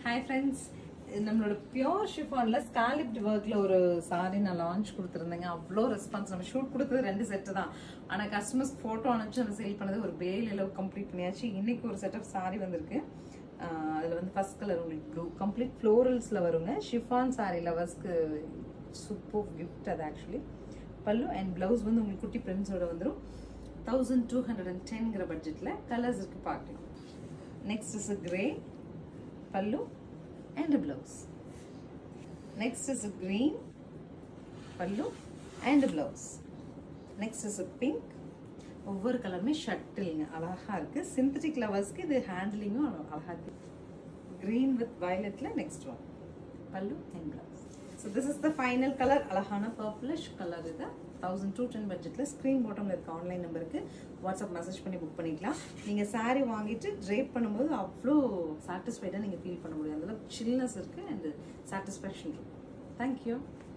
hi friends நம்மளோட pure ஷிஃபான்ல scalloped ஒர்க்ல ஒரு சாரி நான் லான்ச் கொடுத்துருந்தேங்க அவ்வளோ ரெஸ்பான்ஸ் நம்ம ஷூட் கொடுத்தது ரெண்டு செட்டு தான் ஆனால் கஸ்டமர்ஸ் ஃபோட்டோ அனுப்பிச்சு அதை சேல் பண்ணது ஒரு பேல் எல்லாம் கம்ப்ளீட் பண்ணியாச்சு இன்னைக்கு ஒரு செட் ஆஃப் சாரி வந்திருக்கு ஆஹ் அதுல வந்து ஃபர்ஸ்ட் கலர் உங்களுக்கு ப்ளூ கம்ப்ளீட் ஃப்ளோரல்ஸ்ல வருங்க ஷிஃபான் சாரி லவர்ஸ்க்கு சூப்பர் கிஃப்ட் அது ஆக்சுவலி பல்லு அண்ட் பிளவுஸ் வந்து உங்களுக்கு குட்டி பிரிண்ட்ஸோட வந்துடும் தௌசண்ட் டூ ஹண்ட்ரட் அண்ட் டென்கிற பட்ஜெட்டில் கலர்ஸ் இருக்கு பார்க்கலாம் next is grey pallu and blouse next is green pallu and blouse next is pink ஒவ்வொரு கலருமே ஷட்டில்ங்க அழகா இருக்கு சிந்தட்டிக் லவர்ஸ்க்கு இது ஹேண்ட்லிங்கும் அழகா இருக்கு கிரீன் வித் வயலட்ல next one pallu and blouse so this is the final colour அழகான பர்பிளிஷ் கலர் இது தௌசண்ட் டூ டென் பட்ஜெட்டில் ஸ்க்ரீன் பாட்டமில் இருக்க ஆன்லைன் நம்பருக்கு வாட்ஸ்அப் மெசேஜ் பண்ணி புக் பண்ணிக்கலாம் நீங்கள் saree வாங்கிட்டு ட்ரேப் பண்ணும்போது அவ்வளோ சாட்டிஸ்ஃபைடாக நீங்கள் ஃபீல் பண்ண முடியும் அதில் சில்னஸ் இருக்குது அண்ட் சாட்டிஸ்ஃபேக்ஷன் இருக்கும் தேங்க்யூ